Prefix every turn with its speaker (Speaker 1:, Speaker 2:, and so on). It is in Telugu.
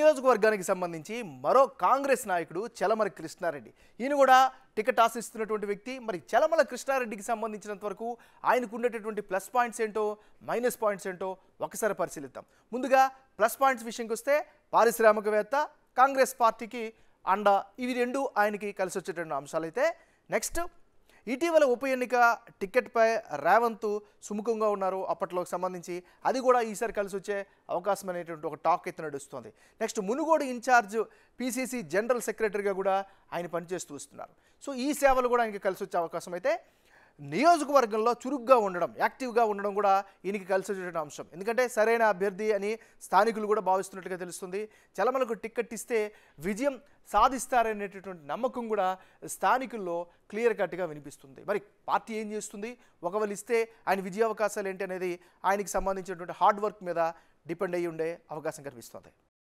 Speaker 1: నియోజకవర్గానికి సంబంధించి మరో కాంగ్రెస్ నాయకుడు చలమల కృష్ణారెడ్డి ఈయన కూడా టికెట్ ఆశిస్తున్నటువంటి వ్యక్తి మరి చలమల కృష్ణారెడ్డికి సంబంధించినంత వరకు ఆయనకు ఉండేటటువంటి ప్లస్ పాయింట్స్ ఏంటో మైనస్ పాయింట్స్ ఏంటో ఒకసారి పరిశీలిద్దాం ముందుగా ప్లస్ పాయింట్స్ విషయంకి వస్తే పారిశ్రామికవేత్త కాంగ్రెస్ పార్టీకి అండ ఇవి రెండు ఆయనకి కలిసి వచ్చేటువంటి అంశాలైతే నెక్స్ట్ ఇటీవల ఉప ఎన్నిక టికెట్పై రేవంత్ సుముఖంగా ఉన్నారు అప్పట్లోకి సంబంధించి అది కూడా ఈసారి కలిసి వచ్చే అవకాశం అనేటువంటి ఒక టాక్ అయితే నడుస్తుంది next Munugode in-charge PCC general సెక్రటరీగా కూడా ఆయన పనిచేస్తూ వస్తున్నారు సో ఈ సేవలు కూడా ఆయనకి కలిసి వచ్చే అవకాశం అయితే నియోజకవర్గంలో చురుగ్గా ఉండడం యాక్టివ్గా ఉండడం కూడా ఈయనకి కలిసి వచ్చేటువంటి అంశం ఎందుకంటే సరైన అభ్యర్థి అని స్థానికులు కూడా భావిస్తున్నట్టుగా తెలుస్తుంది చలమలకు టిక్కెట్ ఇస్తే విజయం సాధిస్తారనేటటువంటి నమ్మకం కూడా స్థానికుల్లో క్లియర్ కట్గా వినిపిస్తుంది మరి పార్టీ ఏం చేస్తుంది ఒకవేళ ఇస్తే ఆయన విజయ అవకాశాలు ఏంటి అనేది ఆయనకి సంబంధించినటువంటి హార్డ్ వర్క్ మీద డిపెండ్ అయ్యి ఉండే అవకాశం కనిపిస్తుంది